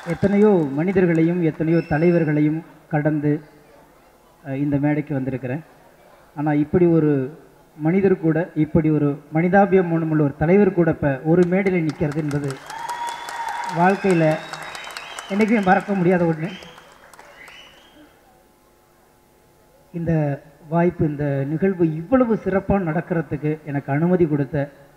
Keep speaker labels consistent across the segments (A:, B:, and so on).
A: எத்தனையோ மனிதர்களையும் எத்தனையோ தலைவர்களையும் கடந்து அஹ், இந்த மேடைக்கு வந்திருக்கிறேன் ஆனால் இப்படி ஒரு மனிதர் கூட இப்படி ஒரு மனிதாபியமானம் உள்ள ஒரு தலைவர் கூட இப்போ ஒரு மேடையில் நிற்கிறது என்பது வாழ்க்கையில் என்றைக்குமே மறக்க முடியாத ஒன்று இந்த வாய்ப்பு இந்த நிகழ்வு இவ்வளவு சிறப்பாக நடக்கிறதுக்கு எனக்கு அனுமதி கொடுத்த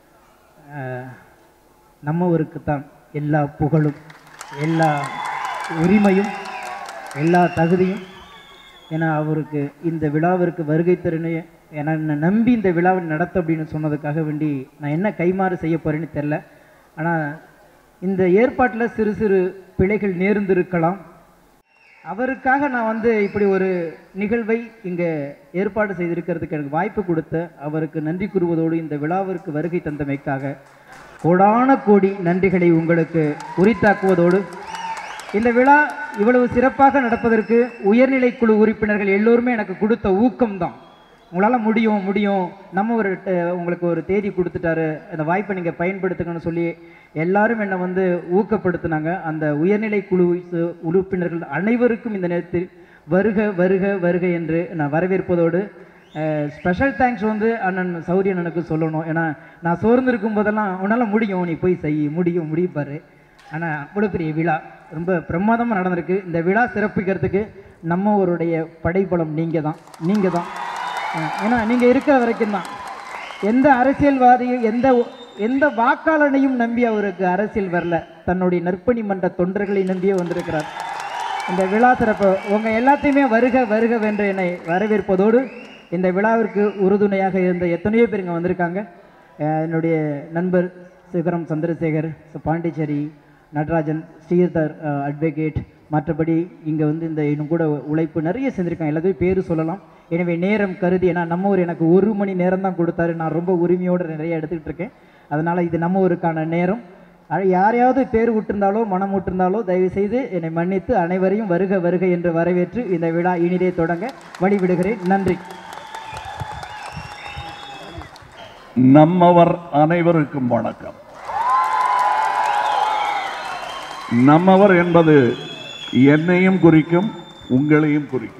A: அஹ், நம்மவருக்கு தான் எல்லா புகழும் எல்லா உரிமையும் எல்லா தகுதியும் ஏன்னா அவருக்கு இந்த விழாவிற்கு வருகை தருணே ஏன்னா என்னை நம்பி இந்த விழாவை நடத்த அப்படின்னு சொன்னதுக்காக வேண்டி நான் என்ன கைமாறு செய்ய போறேன்னு தெரில ஆனால் இந்த ஏற்பாட்டில் சிறு சிறு பிழைகள் நேர்ந்திருக்கலாம் அவருக்காக நான் வந்து இப்படி ஒரு நிகழ்வை இங்கே ஏற்பாடு செய்திருக்கிறதுக்கு எனக்கு வாய்ப்பு கொடுத்த அவருக்கு நன்றி கூறுவதோடு இந்த விழாவிற்கு வருகை தந்தமைக்காக கோடான கோடி நன்றிகளை உங்களுக்கு உரித்தாக்குவதோடு இந்த விழா இவ்வளவு சிறப்பாக நடப்பதற்கு உயர்நிலை குழு உறுப்பினர்கள் எல்லோருமே எனக்கு கொடுத்த ஊக்கம்தான் உங்களால் முடியும் முடியும் நம்ம ஒரு அஹ், உங்களுக்கு ஒரு தேதி கொடுத்துட்டாரு அந்த வாய்ப்பை நீங்கள் பயன்படுத்துங்கன்னு சொல்லி எல்லாரும் என்னை வந்து ஊக்கப்படுத்தினாங்க அந்த உயர்நிலை குழு சு- உறுப்பினர்கள் அனைவருக்கும் இந்த நேரத்தில் வருக வருக வருக என்று நான் வரவேற்பதோடு ஸ்பெஷல் தேங்க்ஸ் வந்து அண்ணன் சௌரியன் எனக்கு சொல்லணும் ஏன்னா நான் சோர்ந்திருக்கும் போதெல்லாம் உன்னால் முடியும் நீ போய் செய் முடியும் முடிப்பாரு ஆனால் அவ்வளோ பெரிய விழா ரொம்ப பிரமாதமாக நடந்திருக்கு இந்த விழா சிறப்பிக்கிறதுக்கு நம்மவருடைய படைபலம் நீங்கள் தான் நீங்கள் தான் அஹ் ஏன்னா நீங்கள் இருக்கிற வரைக்கும் தான் எந்த அரசியல்வாதியும் எந்த எந்த வாக்காளனையும் நம்பி அவருக்கு அரசியல் வரல தன்னுடைய நற்பணி மன்ற தொண்டர்களை நம்பியே வந்திருக்கிறார் இந்த விழா சிறப்பு உங்கள் எல்லாத்தையுமே வருக வருக வென்று என்னை வரவேற்பதோடு இந்த விழாவிற்கு உறுதுணையாக இருந்த எத்தனையோ பேர் இங்கே வந்திருக்காங்க அஹ் என்னுடைய நண்பர் சிகரம் சந்திரசேகர் ச- பாண்டிச்சேரி நடராஜன் ஸ்ரீதர் அட்வொகேட் மற்றபடி இங்கே வந்து இந்த இன்னும் கூட உழைப்பு நிறைய செஞ்சுருக்காங்க எல்லாத்தையும் பேர் சொல்லலாம் எனவே நேரம் கருதி ஏன்னா நம்ம ஊர் எனக்கு ஒரு மணி நேரம் தான் கொடுத்தாரு நான் ரொம்ப உரிமையோடு நிறைய எடுத்துக்கிட்டு இருக்கேன் அதனால் இது நம்ம ஊருக்கான நேரம் அ- யாரையாவது பேர் விட்டிருந்தாலோ மனம் விட்டிருந்தாலோ தயவு செய்து என்னை மன்னித்து அனைவரையும் வருக வருக என்று வரவேற்று இந்த விழா இனிதே தொடங்க வழிவிடுகிறேன் நன்றி
B: நம்மவர் அனைவருக்கும் வணக்கம் நம்மவர் என்பது என்னையும் குறிக்கும் உங்களையும் குறிக்கும்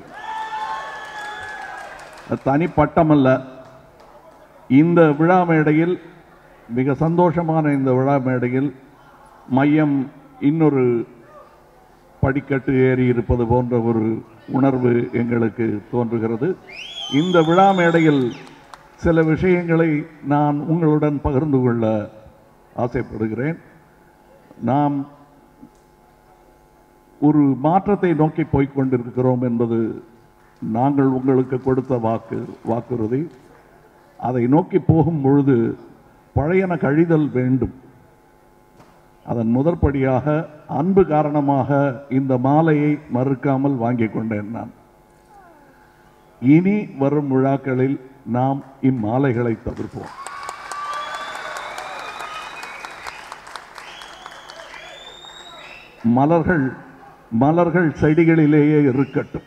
B: அது தனிப்பட்டம் அல்ல இந்த விழா மேடையில் மிக சந்தோஷமான இந்த விழா மேடையில் மையம் இன்னொரு படிக்கட்டு ஏறி இருப்பது போன்ற ஒரு உணர்வு எங்களுக்கு தோன்றுகிறது இந்த விழா மேடையில் சில விஷயங்களை நான் உங்களுடன் பகிர்ந்து கொள்ள ஆசைப்படுகிறேன் நாம் ஒரு மாற்றத்தை நோக்கி போய்க் கொண்டிருக்கிறோம் என்பது நாங்கள் உங்களுக்கு கொடுத்த வாக்கு வாக்குறுதி அதை நோக்கி போகும் பொழுது பழையன கழிதல் வேண்டும் அதன் முதற்படியாக அன்பு காரணமாக இந்த மாலையை மறுக்காமல் வாங்கிக் கொண்டேன் நான் இனி வரும் விழாக்களில் நாம் இம்மாலைகளை தவிர்ப்போம் மலர்கள் மலர்கள் செடிகளிலேயே இருக்கட்டும்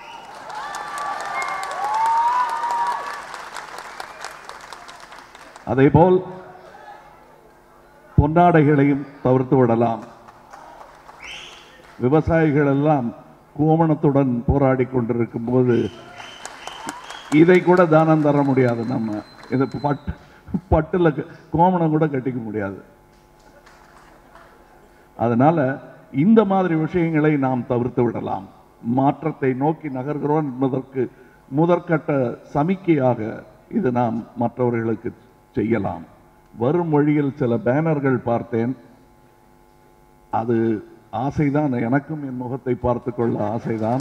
B: அதேபோல் பொன்னாடைகளையும் தவிர்த்து விடலாம் விவசாயிகள் எல்லாம் கோமணத்துடன் போராடி கொண்டிருக்கும் போது இதை கூட தானம் தர முடியாது நம்ம இது பட்டு பட்டுல க- கோமணம் கூட கட்டிக்க முடியாது அதனால இந்த மாதிரி விஷயங்களை நாம் தவிர்த்து விடலாம் மாற்றத்தை நோக்கி நகர்கிறோம் என்பதற்கு முதற்கட்ட சமிக்கையாக இது நாம் மற்றவர்களுக்கு செய்யலாம் வரும் வழியில் சில பேனர்கள் பார்த்தேன் அது ஆசைதான் எனக்கும் என் முகத்தை பார்த்து கொள்ள ஆசைதான்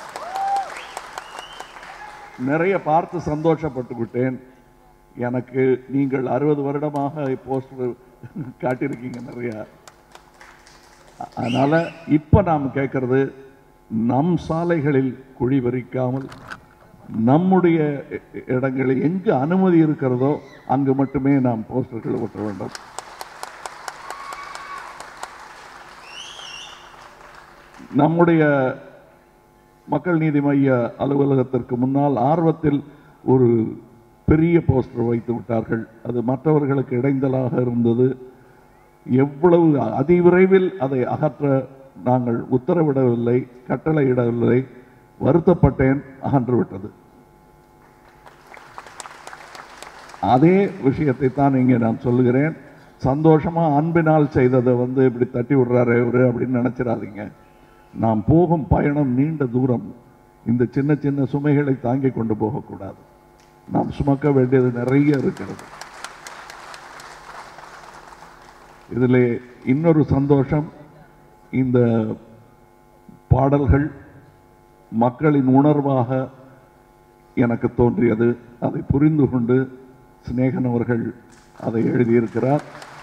B: நிறைய பார்த்து சந்தோஷப்பட்டு விட்டேன் எனக்கு நீங்கள் அறுபது வருடமாக போஸ்டர் காட்டியிருக்கீங்க நிறைய அதனால இப்ப நாம் கேட்கறது நம் சாலைகளில் குழி பறிக்காமல் நம்முடைய இ- இ- இடங்களில் எங்கு அனுமதி இருக்கிறதோ அங்கு மட்டுமே நாம் போஸ்டர்கள் ஒட்ட வேண்டும் நம்முடைய மக்கள் நீதி மைய அலுவலகத்திற்கு முன்னால் ஆர்வத்தில் ஒரு பெரிய போஸ்டர் வைத்து விட்டார்கள் அது மற்றவர்களுக்கு இடைஞ்சலாக இருந்தது எவ்வளவு அதிவிரைவில் அதை அகற்ற நாங்கள் உத்தரவிடவில்லை கட்டளையிடவில்லை வருத்தப்பட்டேன் அகன்று விட்டது அதே விஷயத்தை தான் இங்கே நான் சொல்லுகிறேன் சந்தோஷமா அன்பினால் செய்ததை வந்து இப்படி தட்டி விடுறாரு இவரு அப்படின்னு நினைச்சிடாதீங்க நாம் போகும் பயணம் நீண்ட தூரம் இந்த சின்ன சின்ன சுமைகளை தாங்கி கொண்டு போகக்கூடாது நாம் சுமக்க வேண்டியது நிறைய இருக்கிறது இதிலே இன்னொரு சந்தோஷம் இந்த பாடல்கள் மக்களின் உணர்வாக எனக்கு தோன்றியது அதை புரிந்து கொண்டு சிநேகன் அவர்கள் அதை எழுதியிருக்கிறார்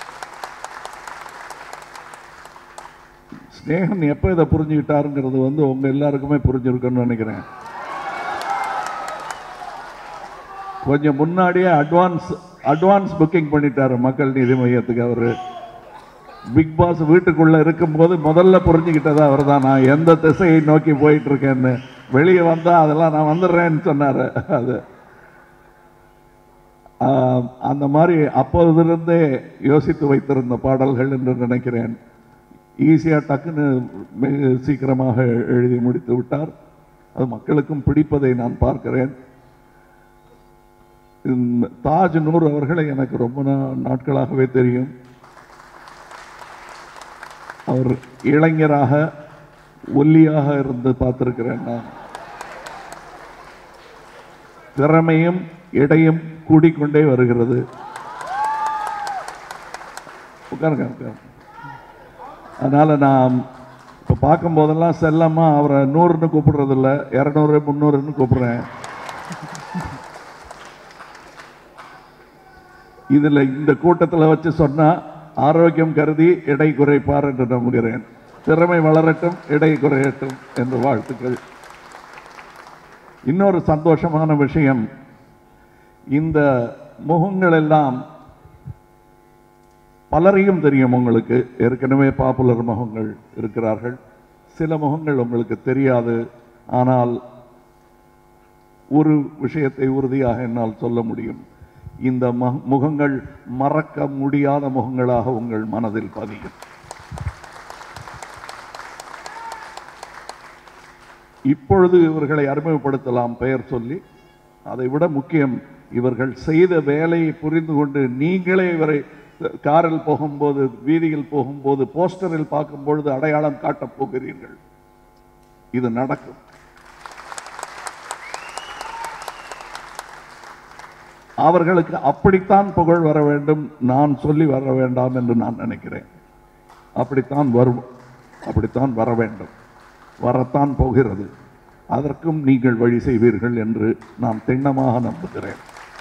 B: சிநேகன் எப்போ இதை புரிஞ்சுக்கிட்டாருங்கிறது வந்து உங்க எல்லாருக்குமே புரிஞ்சிருக்குன்னு நினைக்கிறேன் கொஞ்சம் முன்னாடியே அட்வான்ஸ் அட்வான்ஸ் புக்கிங் பண்ணிட்டாரு மக்கள் நீதி மையத்துக்கு அவரு பிக் பாஸ் வீட்டுக்குள்ள இருக்கும்போது முதல்ல புரிஞ்சுக்கிட்டது அவர் தான் நான் எந்த திசையை நோக்கி போயிட்டு இருக்கேன்னு வெளியே வந்தா அதெல்லாம் நான் வந்துடுறேன்னு சொன்னாரு அது ஆஹ், அந்த மாதிரி அப்போதிலிருந்தே யோசித்து வைத்திருந்த பாடல்கள் என்று நினைக்கிறேன் ஈஸியா டக்குன்னு மிக சீக்கிரமாக எழுதி முடித்து விட்டார் அது மக்களுக்கும் பிடிப்பதை நான் பார்க்கிறேன் இந்த தாஜ் நூர் அவர்களை எனக்கு ரொம்ப நா- நாட்களாகவே தெரியும் அவர் இளைஞராக ஒல்லியாக இருந்து பார்த்திருக்கிறேன் நான் திறமையும் எடையும் கூடிக்கொண்டே வருகிறது உட்காருங்க உட்காருங்க அதனால நான் இப்போ பார்க்கும் போதெல்லாம் செல்லம்மா அவரை நூறுன்னு கூப்பிடுறதில்ல இரநூறு முந்நூறுன்னு கூப்பிடுறேன் இதுல இந்த கூட்டத்தில் வச்சு சொன்னா ஆரோக்கியம் கருதி எடை குறைப்பார் என்று நம்புகிறேன் திறமை வளரட்டும் எடை குறையட்டும் என்று வாழ்த்துக்கள் இன்னொரு சந்தோஷமான விஷயம் இந்த முகங்கள் எல்லாம் பலரையும் தெரியும் உங்களுக்கு ஏற்கனவே பாப்புலர் முகங்கள் இருக்கிறார்கள் சில முகங்கள் உங்களுக்கு தெரியாது ஆனால் ஒரு விஷயத்தை உறுதியாக என்னால் சொல்ல முடியும் இந்த ம- முகங்கள் மறக்க முடியாத முகங்களாக உங்கள் மனதில் பதியும் இப்பொழுது இவர்களை அறிமுகப்படுத்தலாம் பெயர் சொல்லி அதை விட முக்கியம் இவர்கள் செய்த வேலையை புரிந்து கொண்டு நீங்களே இவரை காரில் போகும்போது வீதியில் போகும்போது போஸ்டரில் பார்க்கும் பொழுது அடையாளம் காட்டப் போகிறீர்கள் இது நடக்கும் அவர்களுக்கு அப்படித்தான் புகழ் வர வேண்டும் நான் சொல்லி வர வேண்டாம் என்று நான் நினைக்கிறேன் அப்படித்தான் வரும் அப்படித்தான் வர வேண்டும் வரத்தான் போகிறது அதற்கும் நீங்கள் வழி செய்வீர்கள் என்று நான் திண்ணமாக நம்புகிறேன்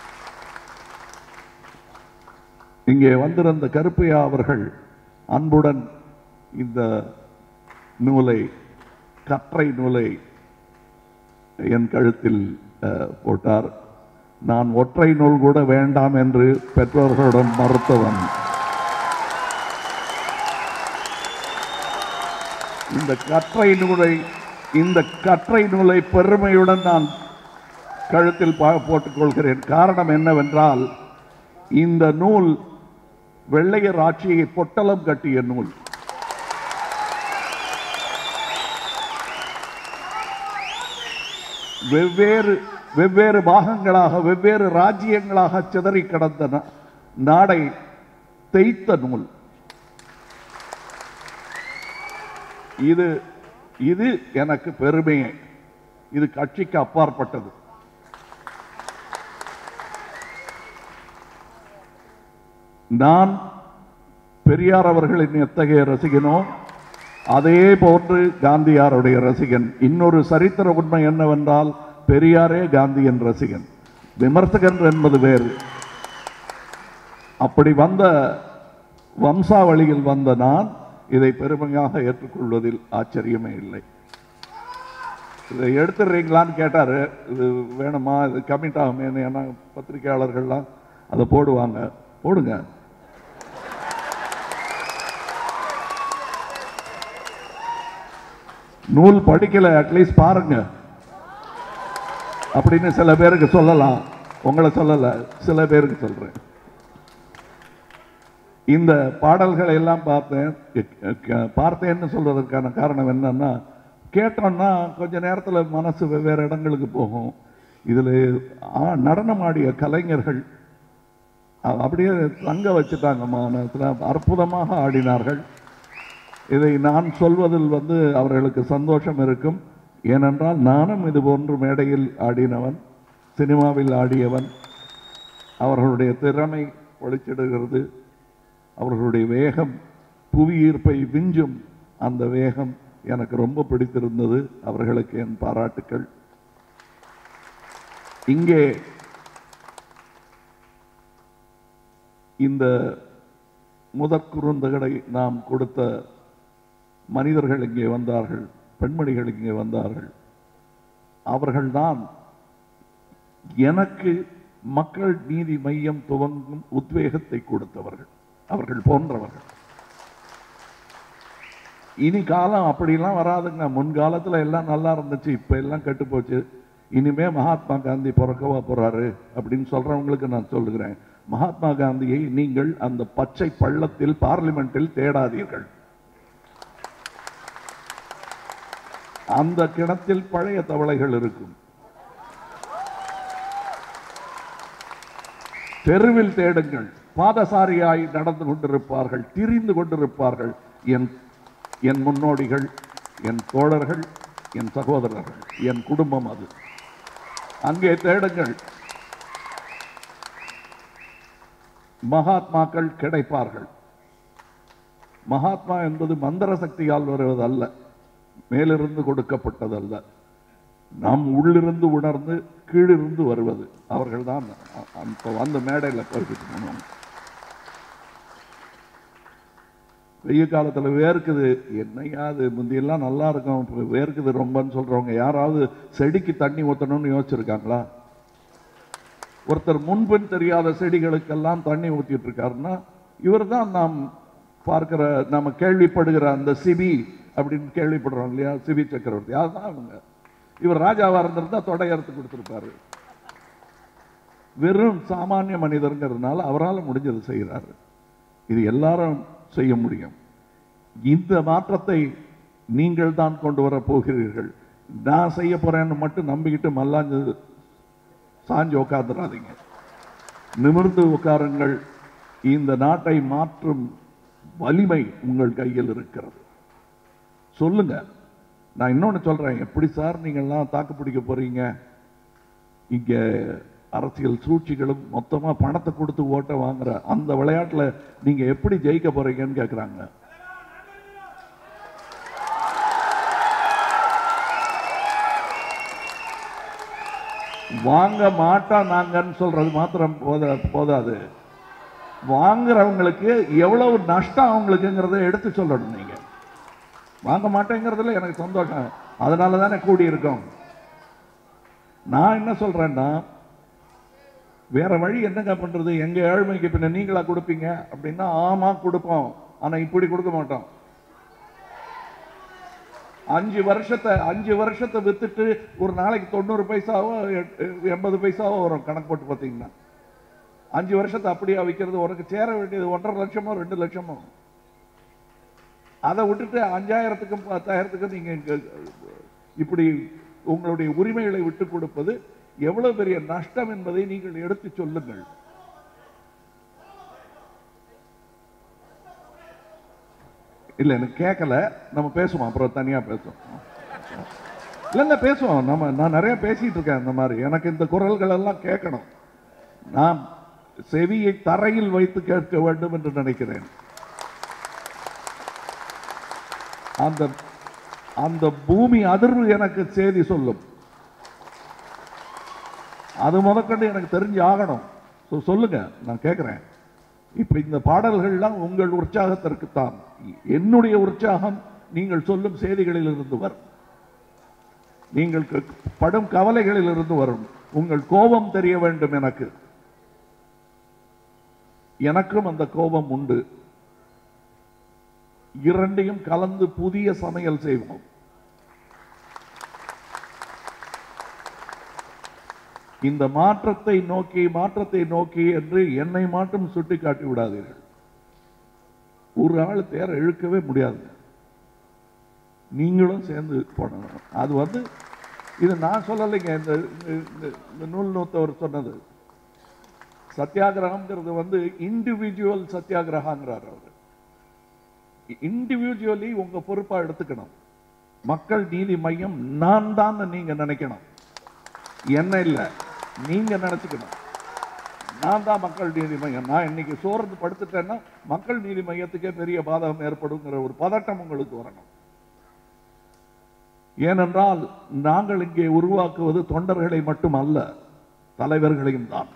B: இங்கே வந்திருந்த கருப்பையா அவர்கள் அன்புடன் இந்த நூலை கற்றை நூலை என் கழுத்தில் அஹ், போட்டார் நான் ஒற்றை நூல் கூட வேண்டாம் என்று பெற்றோர்களுடன் மறுத்தவன் இந்த கற்றை நூலை இந்த கற்றை நூலை பெருமையுடன் நான் கழுத்தில் பா- போட்டுக் கொள்கிறேன் காரணம் என்னவென்றால் இந்த நூல் வெள்ளையர் ஆட்சியை பொட்டலம் கட்டிய நூல் வெவ்வேறு வெவ்வேறு பாகங்களாக வெவ்வேறு ராஜ்யங்களாக சிதறி கிடந்த நா- நாடை தேய்த்த நூல் இது இது எனக்கு பெருமையே இது கட்சிக்கு அப்பாற்பட்டது நான் பெரியார் அவர்களின் எத்தகைய ரசிகனோ அதே போன்று காந்தியாருடைய ரசிகன் இன்னொரு சரித்திர உண்மை என்னவென்றால் பெரியாரே காந்தியின் ரசிகன் விமர்சகன் என்பது வேறு அப்படி வந்த வம்சாவளியில் வந்த நான் இதை பெருமையாக ஏற்றுக்கொள்வதில் ஆச்சரியமே இல்லை இதை எடுத்துடுறீங்களான்னு கேட்டாரு இது வேணுமா இது கமிட் ஆகுமேன்னு ஏன்னா பத்திரிகையாளர்கள்லாம் அதை போடுவாங்க போடுங்க நூல் படிக்கல அட்லீஸ்ட் பாருங்க அப்படின்னு சில பேருக்கு சொல்லலாம் உங்களை சொல்லல சில பேருக்கு சொல்றேன் இந்த பாடல்களை எல்லாம் பார்த்தேன் க- க- பார்த்தேன்னு சொல்றதற்கான காரணம் என்னன்னா கேட்டோம்னா கொஞ்ச நேரத்துல மனசு வெவ்வேறு இடங்களுக்கு போகும் இதுல ஆ, நடனமாடிய கலைஞர்கள் அ- அப்படியே தங்க வச்சுட்டாங்க மாநகரத்தில் அற்புதமாக ஆடினார்கள் இதை நான் சொல்வதில் வந்து அவர்களுக்கு சந்தோஷம் இருக்கும் ஏனென்றால் நானும் இது போன்று மேடையில் ஆடினவன் சினிமாவில் ஆடியவன் அவர்களுடைய திறமை ஒளிச்சிடுகிறது அவர்களுடைய வேகம் புவியீர்ப்பை விஞ்சும் அந்த வேகம் எனக்கு ரொம்ப பிடித்திருந்தது அவர்களுக்கு என் பாராட்டுக்கள் இங்கே இந்த முதற் குறுந்தகடை நாம் கொடுத்த மனிதர்கள் இங்கே வந்தார்கள் பெண்மணிகள் இங்கே வந்தார்கள் அவர்கள்தான் எனக்கு மக்கள் நீதி மையம் துவங்கும் உத்வேகத்தை கொடுத்தவர்கள் அவர்கள் போன்றவர்கள் இனி காலம் அப்படிலாம் வராதுங்க முன்காலத்துல எல்லாம் நல்லா இருந்துச்சு இப்ப எல்லாம் கெட்டு போச்சு இனிமே மகாத்மா காந்தி பிறக்கவா போறாரு அப்படின்னு சொல்றவங்களுக்கு நான் சொல்லுகிறேன் மகாத்மா காந்தியை நீங்கள் அந்த பச்சை பள்ளத்தில் பார்லிமெண்டில் தேடாதீர்கள் அந்த கிணத்தில் பழைய தவளைகள் இருக்கும் தெருவில் தேடுங்கள் பாதசாரியாய் நடந்து கொண்டிருப்பார்கள் திரிந்து கொண்டிருப்பார்கள் என் என் முன்னோடிகள் என் தோழர்கள் என் சகோதரர்கள் என் குடும்பம் அது அங்கே தேடுங்கள் மகாத்மாக்கள் கிடைப்பார்கள் மகாத்மா என்பது மந்திர சக்தியால் வருவதல்ல மேலிருந்து கொடுக்கப்பட்டதல்ல நாம் உள்ளிருந்து உணர்ந்து கீழிருந்து வருவது அவர்கள்தான் அ- அந்த அந்த மேடையில் குறிப்பிட்டு வெய்ய காலத்துல வேர்க்குது என்னையா அது முந்தியெல்லாம் நல்லா இருக்கும் இப்ப வேர்க்குது ரொம்பன்னு சொல்றவங்க யாராவது செடிக்கு தண்ணி ஊத்தணும்னு யோசிச்சிருக்காங்களா ஒருத்தர் முன்பின் தெரியாத செடிகளுக்கெல்லாம் தண்ணி ஊத்திட்டு இருக்காருன்னா இவர்தான் நாம் பார்க்கிற நாம கேள்விப்படுகிற அந்த சிபி அப்படின்னு கேள்விப்படுறோம் இல்லையா சிபி சக்கரவர்த்தி அதுதான் அவங்க இவர் ராஜாவா இருந்திருந்தா தொடை அறுத்து கொடுத்திருப்பாரு வெறும் சாமானிய மனிதருங்கிறதுனால அவரால் முடிஞ்சது செய்கிறாரு இது எல்லாரும் செய்ய முடியும் இந்த மாற்றத்தை நீங்கள் தான் கொண்டு வர போகிறீர்கள் நான் செய்ய போறேன்னு மட்டும் நம்பிக்கிட்டு மல்லாஞ்சு சாஞ்சு உட்காந்துடாதீங்க நிமிர்ந்து உட்காருங்கள் இந்த நாட்டை மாற்றும் வலிமை உங்கள் கையில் இருக்கிறது சொல்லுங்க நான் இன்னொன்னு சொல்றேன் எப்படி சார் நீங்கள்லாம் தாக்கு பிடிக்க போறீங்க இங்க அரசியல் சூழ்ச்சிகளும் மொத்தமா பணத்தை கொடுத்து ஓட்ட வாங்குற அந்த விளையாட்டுல நீங்க எப்படி ஜெயிக்க போறீங்கன்னு கேக்குறாங்க வாங்க மாட்டோம் நாங்கன்னு சொல்றது மாத்திரம் போத போதாது வாங்குறவங்களுக்கு எவ்வளவு நஷ்டம் அவங்களுக்குங்கிறத எடுத்து சொல்லணும் நீங்க வாங்க மாட்டேங்கிறதுல எனக்கு சந்தோஷம் அதனால தானே கூடி இருக்கோம் நான் என்ன சொல்றேன்னா வேற வழி என்னங்க பண்றது எங்க ஏழ்மைக்கு பின்ன நீங்களா கொடுப்பீங்க அப்படின்னா ஆமா கொடுப்போம் ஆனா இப்படி கொடுக்க மாட்டோம் அஞ்சு வருஷத்தை அஞ்சு வருஷத்தை வித்துட்டு ஒரு நாளைக்கு தொண்ணூறு பைசாவோ எ- எண்பது பைசாவோ வரும் கணக்கு போட்டு பார்த்தீங்கன்னா அஞ்சு வருஷத்தை அப்படியே விற்கிறது உனக்கு சேர வேண்டியது ஒன்றரை லட்சமோ ரெண்டு லட்சமோ அதை விட்டுட்டு அஞ்சாயிரத்துக்கும் பத்தாயிரத்துக்கும் நீங்க இங்க, இப்படி உங்களுடைய உரிமைகளை விட்டு கொடுப்பது எவ்வளவு பெரிய நஷ்டம் என்பதை நீங்கள் எடுத்து சொல்லுங்கள் இல்ல எனக்கு கேட்கல நம்ம பேசுவோம் அப்புறம் தனியா பேசுவோம் இல்லைங்க பேசுவோம் நம்ம நான் நிறைய பேசிட்டு இருக்கேன் இந்த மாதிரி எனக்கு இந்த குரல்கள் எல்லாம் கேட்கணும் நான் செவியை தரையில் வைத்து கேட்க வேண்டும் என்று நினைக்கிறேன் அந்த அந்த பூமி அதிர்வு எனக்கு செய்தி சொல்லும் அது முதற்கொண்டு எனக்கு தெரிஞ்சு ஆகணும் So, சொல்லுங்க நான் கேட்கிறேன் இப்ப இந்த பாடல்கள்லாம் உங்கள் உற்சாகத்திற்குத்தான் என்னுடைய உற்சாகம் நீங்கள் சொல்லும் செய்திகளில் இருந்து வரும் நீங்கள் க- படும் கவலைகளில் இருந்து வரும் உங்கள் கோபம் தெரிய வேண்டும் எனக்கு எனக்கும் அந்த கோபம் உண்டு இரண்டையும் கலந்து புதிய சமையல் செய்வோம் இந்த மாற்றத்தை நோக்கி மாற்றத்தை நோக்கி என்று என்னை மட்டும் சுட்டி காட்டி விடாதீர்கள் ஒரு ஆள் தேர இழுக்கவே முடியாது நீங்களும் சேர்ந்து பண்ணணும் அது வந்து இது நான் சொல்லலைங்க இந்த இந்த- இந்த- இந்த நூல் நூத்தவர் சொன்னது சத்தியாகிரகம்ங்கிறது வந்து இண்டிவிஜுவல் சத்தியாகிரகாங்கிறார் அவர் இண்டிவிஜுவலி உங்க பொறுப்பா எடுத்துக்கணும் மக்கள் நீதி மையம் நான் தான் நீங்க நினைக்கணும் என்ன இல்ல நீங்க நினைச்சுக்கணும் நான் தான் மக்கள் நீதி மையம் நான் இன்னைக்கு சோர்ந்து படுத்துட்டேன்னா மக்கள் நீதி மையத்துக்கே பெரிய பாதகம் ஏற்படுங்கிற ஒரு பதட்டம் உங்களுக்கு வரணும் ஏனென்றால் நாங்கள் இங்கே உருவாக்குவது தொண்டர்களை மட்டும் அல்ல தலைவர்களையும் தான்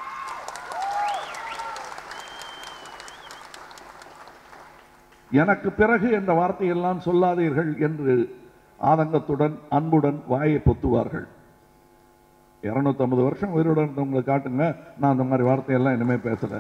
B: எனக்கு பிறகு என்ற வார்த்தையெல்லாம் சொல்லாதீர்கள் என்று ஆதங்கத்துடன் அன்புடன் வாயை பொத்துவார்கள் இருநூத்தம்பது வருஷம் உயிருடன் இருந்தவங்களை காட்டுங்க நான் அந்த மாதிரி வார்த்தையெல்லாம் இனிமே பேசல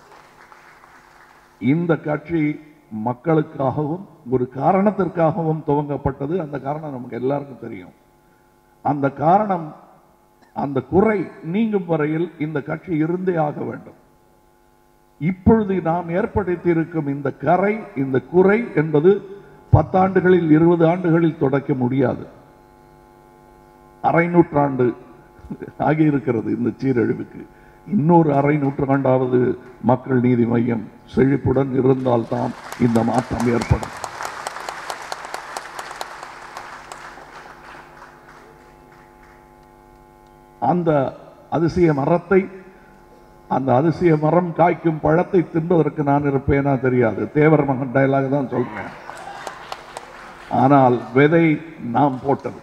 B: இந்த கட்சி மக்களுக்காகவும் ஒரு காரணத்திற்காகவும் துவங்கப்பட்டது அந்த காரணம் நமக்கு எல்லாருக்கும் தெரியும் அந்த காரணம் அந்த குறை நீங்கும் வரையில் இந்த கட்சி இருந்தே ஆக வேண்டும் இப்பொழுது நாம் ஏற்படுத்தி இருக்கும் இந்த கரை இந்த குறை என்பது பத்தாண்டுகளில் இருபது ஆண்டுகளில் தொடக்க முடியாது அரை நூற்றாண்டு ஆகியிருக்கிறது இந்த சீரழிவுக்கு இன்னொரு அரை நூற்றாண்டாவது மக்கள் நீதி மையம் செழிப்புடன் இருந்தால்தான் இந்த மாற்றம் ஏற்படும் அந்த அதிசய மரத்தை அந்த அதிசய மரம் காய்க்கும் பழத்தை தின்பதற்கு நான் இருப்பேனா தெரியாது தேவர் மகன் டயலாக் தான் சொல்றேன் ஆனால் விதை நாம் போட்டது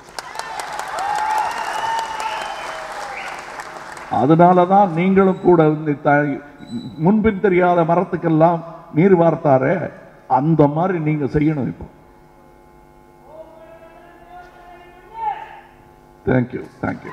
B: அதனால தான் நீங்களும் கூட இந்த த- முன்பின் தெரியாத மரத்துக்கெல்லாம் நீர் வார்த்தாரே அந்த மாதிரி நீங்க செய்யணும் இப்போ தேங்க்யூ தேங்க்யூ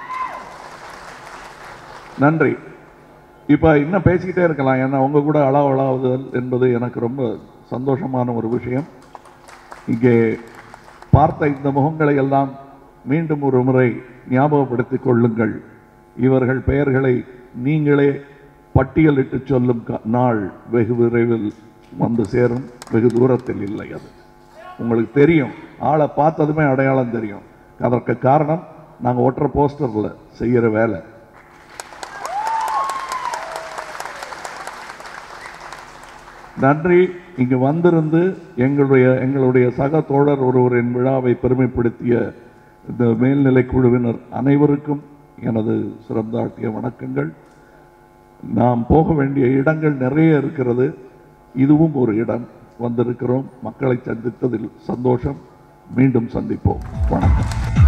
B: நன்றி இப்போ இன்னும் பேசிக்கிட்டே இருக்கலாம் ஏன்னா உங்க கூட அளவலாவுதல் என்பது எனக்கு ரொம்ப சந்தோஷமான ஒரு விஷயம் இங்கே பார்த்த இந்த முகங்களை எல்லாம் மீண்டும் ஒரு முறை ஞாபகப்படுத்திக் கொள்ளுங்கள் இவர்கள் பெயர்களை நீங்களே பட்டியலிட்டு சொல்லும் க- நாள் வெகு விரைவில் வந்து சேரும் வெகு தூரத்தில் இல்லை அது உங்களுக்கு தெரியும் ஆளை பார்த்ததுமே அடையாளம் தெரியும் அதற்கு காரணம் நாங்கள் ஒற்றை போஸ்டரில் செய்கிற வேலை நன்றி இங்கு வந்திருந்து எங்களுடைய எங்களுடைய சக தோழர் ஒருவரின் விழாவை பெருமைப்படுத்திய இந்த மேல்நிலை குழுவினர் அனைவருக்கும் எனது சிறந்தாட்டிய வணக்கங்கள் நாம் போக வேண்டிய இடங்கள் நிறைய இருக்கிறது இதுவும் ஒரு இடம் வந்திருக்கிறோம் மக்களை சந்தித்ததில் சந்தோஷம் மீண்டும் சந்திப்போம் வணக்கம்